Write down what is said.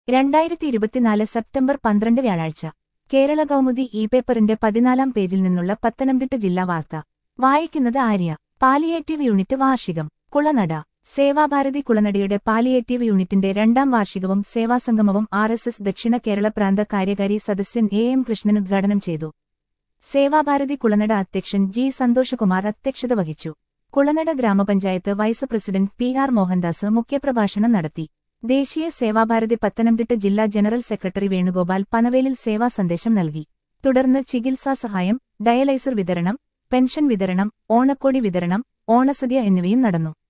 രണ്ടായിരത്തി ഇരുപത്തിനാല് സെപ്റ്റംബർ പന്ത്രണ്ട് വ്യാഴാഴ്ച കേരള കൗമുദി ഇ പേപ്പറിന്റെ പതിനാലാം പേജിൽ നിന്നുള്ള പത്തനംതിട്ട ജില്ലാ വാർത്ത വായിക്കുന്നത് ആര്യ പാലിയേറ്റീവ് യൂണിറ്റ് വാർഷികം കുളനട സേവാഭാരതി കുളനടയുടെ പാലിയേറ്റീവ് യൂണിറ്റിന്റെ രണ്ടാം വാർഷികവും സേവാസംഗമവും ആർ എസ് എസ് ദക്ഷിണ കേരള പ്രാന്ത കാര്യകാരി സദസ്യൻ എ എം കൃഷ്ണൻ ഉദ്ഘാടനം ചെയ്തു സേവാഭാരതി കുളനട അധ്യക്ഷൻ ജി സന്തോഷകുമാർ അധ്യക്ഷത വഹിച്ചു കുളനട ഗ്രാമപഞ്ചായത്ത് vice president P R Mohandas മുഖ്യപ്രഭാഷണം നടത്തി ദേശീയ സേവാഭാരതി പത്തനംതിട്ട ജില്ലാ ജനറൽ സെക്രട്ടറി വേണുഗോപാൽ പനവേലിൽ സേവാ സന്ദേശം നൽകി തുടർന്ന് ചികിത്സാ സഹായം ഡയലൈസർ വിതരണം പെൻഷൻ വിതരണം ഓണക്കോടി വിതരണം ഓണസദ്യ എന്നിവയും നടന്നു